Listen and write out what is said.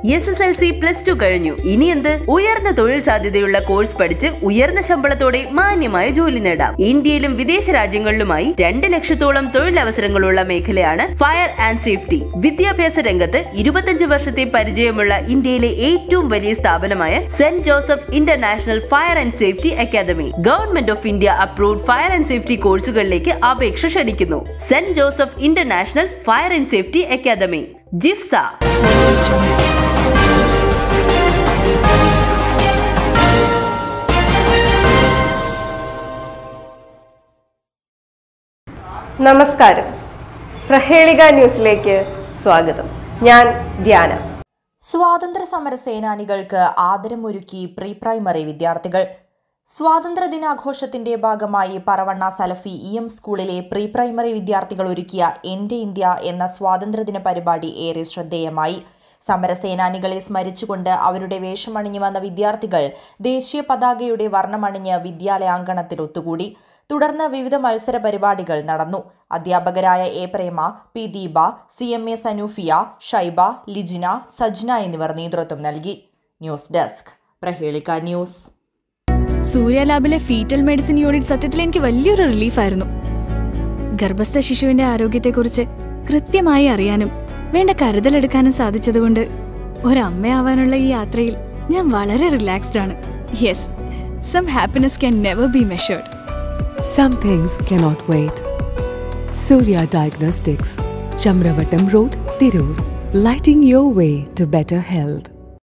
S S L C plus two കഴിഞ്ഞു ഇനി എന്ത് ഉയർന്ന തൊഴിൽ സാധ്യതയുള്ള കോഴ്സ് പഠിച്ച് ഉയർന്ന ശമ്പളത്തോടെ മാന്യമായ ജോലി നേടാം ഇന്ത്യയിലും വിദേശ രാജ്യങ്ങളിലുമായി രണ്ട് ലക്ഷത്തോളം തൊഴിലവസരങ്ങളുള്ള മേഖലയാണ് ഫയർ ആൻഡ് സേഫ്റ്റി വിദ്യാഭ്യാസ രംഗത്ത് ഇരുപത്തഞ്ച് വർഷത്തെ പരിചയമുള്ള ഇന്ത്യയിലെ ഏറ്റവും വലിയ സ്ഥാപനമായ Saint Joseph international fire and safety academy government of India approved fire and safety കോഴ്സുകളിലേക്ക് അപേക്ഷ ക്ഷണിക്കുന്നു Saint Joseph international fire and safety academy Jifsa നമസ്കാരം പ്രഹേളിക ന്യൂസിലേക്ക് സ്വാഗതം ഞാൻ ധ്യാന സ്വാതന്ത്ര്യ സമര സേനാനികൾക്ക് ആദരമൊരുക്കി പ്രീ പ്രൈമറി വിദ്യാർത്ഥികൾ സ്വാതന്ത്ര്യ ദിനാഘോഷത്തിന്റെ ഭാഗമായി പറവണ്ണ സലഫി ഇ എം സ്കൂളിലെ പ്രീ പ്രൈമറി വിദ്യാർത്ഥികൾ ഒരുക്കിയ എന്റെ ഇന്ത്യ എന്ന സ്വാതന്ത്ര്യദിന പരിപാടി ഏറെ ശ്രദ്ധേയമായി സമരസേനാനികളെ സ്മരിച്ചുകൊണ്ട് അവരുടെ വേഷമണിഞ്ഞു വന്ന വിദ്യാർത്ഥികൾ ദേശീയ പതാകയുടെ വർണ്ണമണിഞ്ഞ് വിദ്യാലയാങ്കണത്തിൽ ഒത്തുകൂടി തുടർന്ന് വിവിധ മത്സര പരിപാടികൾ നടന്നു അധ്യാപകരായ A Prema P Deepa C M A Sanufiya Shaiba Lijina Sajna എന്നിവർ നേതൃത്വം നൽകി news desk Prahelika news Surya ലാബിലെ ഫീറ്റൽ മെഡിസിൻ യൂണിറ്റ് സത്യത്തിൽ എനിക്ക് വലിയൊരു റിലീഫായിരുന്നു ഗർഭസ്ഥ ശിശുവിന്റെ ആരോഗ്യത്തെക്കുറിച്ച് കൃത്യമായി അറിയാനും വേണ്ട കരുതലെടുക്കാനും സാധിച്ചതുകൊണ്ട് ഒരമ്മയാവാനുള്ള ഈ യാത്രയിൽ ഞാൻ വളരെ റിലാക്സ്ഡ് ആണ് yes some happiness can never be measured Some things cannot wait. Surya Diagnostics, Chamravatam Road, Tirur, lighting your way to better health.